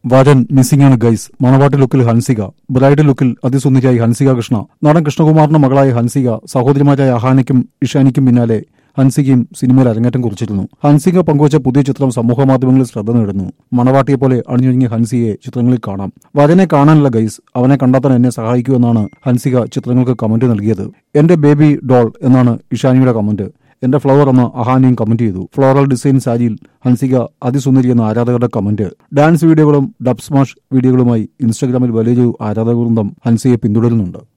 വരൻ മിസ്സിംഗ് ആണ് ഗൈസ് മണവാട്ടി ലുക്കിൽ ഹൻസിക ബ്രൈഡ് ലുക്കിൽ അതിസുന്ദരിയായി ഹൻസിക കൃഷ്ണ നടൻ കൃഷ്ണകുമാറിന്റെ മകളായ ഹൻസിക സഹോദരിമാരായ അഹാനയ്ക്കും ഇഷാനിക്കും പിന്നാലെ ഹൻസികയും സിനിമയിൽ അരങ്ങേറ്റം കുറിച്ചിരുന്നു ഹൻസിക പങ്കുവച്ച പുതിയ ചിത്രം സമൂഹ മാധ്യമങ്ങളിൽ ശ്രദ്ധ നേടുന്നു മണവാട്ടിയെ പോലെ അണിഞ്ഞൊരുങ്ങിയ ഹൻസിയെ ചിത്രങ്ങളിൽ കാണാം വരനെ കാണാനുള്ള ഗൈസ് അവനെ കണ്ടെത്താൻ എന്നെ സഹായിക്കുമെന്നാണ് ഹൻസിക ചിത്രങ്ങൾക്ക് കമന്റ് നൽകിയത് എന്റെ ബേബി ഡോൾ എന്നാണ് ഇഷാനിയുടെ കമന്റ് എന്റെ ഫ്ലവർ എന്ന അഹാനിയും കമന്റ് ചെയ്തു ഫ്ലോറൽ ഡിസൈൻ സാരിയിൽ ഹൻസിക അതിസുന്ദരി എന്ന ആരാധകരുടെ കമന്റ് ഡാൻസ് വീഡിയോകളും ഡബ് സ്മാഷ് വീഡിയോകളുമായി ഇൻസ്റ്റാഗ്രാമിൽ വലിയൊരു ആരാധക വൃന്ദം ഹൻസിയെ പിന്തുടരുന്നുണ്ട്